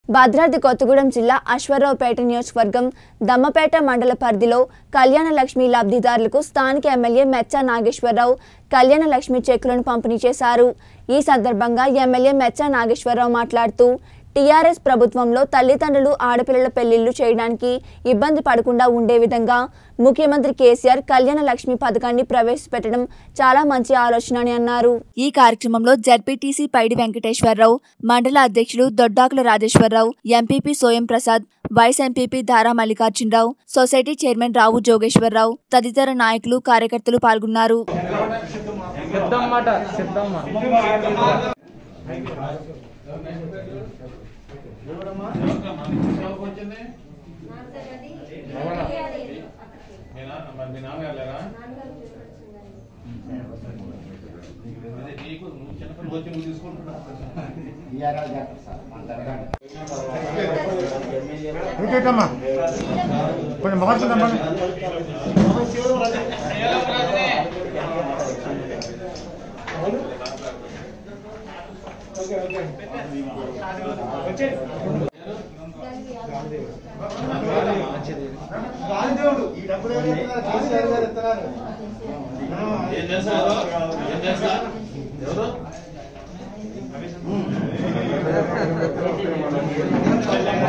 భద్రాద్రి కొత్తగూడెం జిల్లా అశ్వరావుపేట నియోజకవర్గం దమ్మపేట మండల పరిధిలో కళ్యాణ లక్ష్మి లబ్ధిదారులకు స్థానిక ఎమ్మెల్యే మెచ్చా నాగేశ్వరరావు కళ్యాణ లక్ష్మి చెక్కులను పంపిణీ చేశారు ఈ సందర్భంగా ఎమ్మెల్యే మెచ్చా నాగేశ్వరరావు మాట్లాడుతూ టీఆర్ఎస్ ప్రభుత్వంలో తల్లిదండ్రులు ఆడపిల్లల పెళ్లిళ్లు చేయడానికి ఇబ్బంది పడకుండా ఉండే విధంగా ముఖ్యమంత్రి కేసీఆర్ కళ్యాణ లక్ష్మి పథకాన్ని ప్రవేశపెట్టడం చాలా మంచి ఆలోచన అని అన్నారు ఈ కార్యక్రమంలో జడ్పీటీసీ పైడి వెంకటేశ్వరరావు మండల అధ్యక్షులు Doddakula Rajeswararao MPP Soyam Prasad vice MPP Dara Mallikarjunarao society chairman Rao Jogeswararao తదితర నాయకులు కార్యకర్తలు పాల్గొన్నారు సిద్ధమ్మట సిద్ధమ్మ మరి మీ నాన్నగారు లేరా నీకు నువ్వు చిన్నప్పుడు వచ్చి నువ్వు తీసుకుంటున్నావు ఇంకేటమ్మా కొంచెం మార్చుదమ్మా ఏం చేస్తారు ఏం చేస్తారు ఎవరు